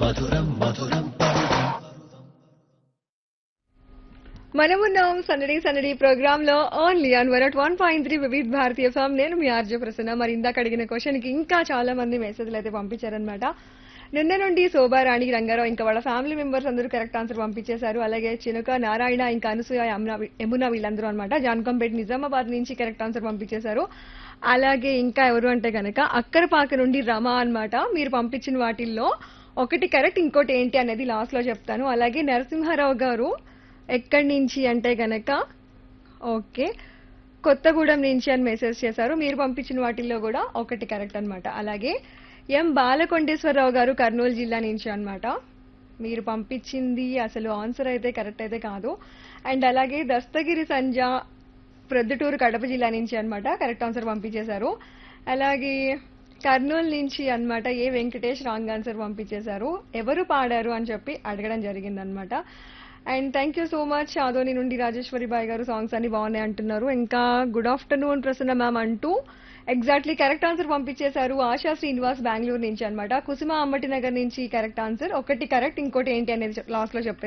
మనమున్నాం సందడి సందడి ప్రోగ్రామ్ లో only on one at one point three Vividh Bharati farm నేను మీ ఆర్జే ప్రసన్న మరి ఇందాక అడిగిన క్వశ్చన్ కి ఇంకా చాలా మంది మెసేజ్లు అయితే పంపించారనమాట నిన్న నుండి శోభారాణి రంగారావు ఇంకా వాళ్ళ ఫ్యామిలీ మెంబర్స్ అందరూ కరెక్ట్ ఆన్సర్ పంపించేశారు అలాగే చినుక నారాయణ ఇంకా అనసూయ యమున యమున వీళ్ళందరూ అనమాట జాన్కంపేట్ నిజామాబాద్ నుంచి కరెక్ట్ ఆన్సర్ పంపించేశారు అలాగే ఇంకా ఎవరు అంటే గనక అక్కరపాక నుండి రమ అన్నమాట మీరు పంపించిన వాటిల్లో ఒకటి కరెక్ట్ ఇంకోటి ఏంటి అనేది లాస్ట్ లో చెప్తాను అలాగే నరసింహారావు గారు ఎక్కడి నుంచి అంటే గనక ఓకే కొత్తగూడెం నుంచి అని మెసేజ్ చేశారు మీరు పంపించిన వాటిల్లో కూడా ఒకటి కరెక్ట్ అన్నమాట అలాగే ఎం బాలకొండేశ్వరరావు గారు కర్నూలు జిల్లా నుంచి అన్నమాట మీరు పంపించింది అసలు ఆన్సర్ అయితే కరెక్ట్ అయితే కాదు అండ్ అలాగే దస్తగిరి సంజ ప్రొద్దుటూరు కడప జిల్లా నుంచి అన్నమాట కరెక్ట్ ఆన్సర్ పంపించేశారు అలాగే కర్నూలు నుంచి అన్నమాట ఏ వెంకటేష్ రాంగ్ ఆన్సర్ పంపించేశారు ఎవరు పాడారు అని చెప్పి అడగడం జరిగిందనమాట and thank you so much Adoni నుండి రాజేశ్వరి బాయ్ గారు సాంగ్స్ అన్ని బాగున్నాయి అంటున్నారు ఇంకా గుడ్ ఆఫ్టర్నూన్ ప్రసన్న మ్యామ్ అంటూ ఎగ్జాక్ట్లీ కరెక్ట్ ఆన్సర్ పంపించేశారు ఆశా శ్రీనివాస్ బెంగళూరు నుంచి అన్నమాట కుసుమ అమ్మటి నగర్ నుంచి కరెక్ట్ ఆన్సర్ ఒకటి కరెక్ట్ ఇంకోటి ఏంటి అనేది లాస్ట్ లో చెప్పేసి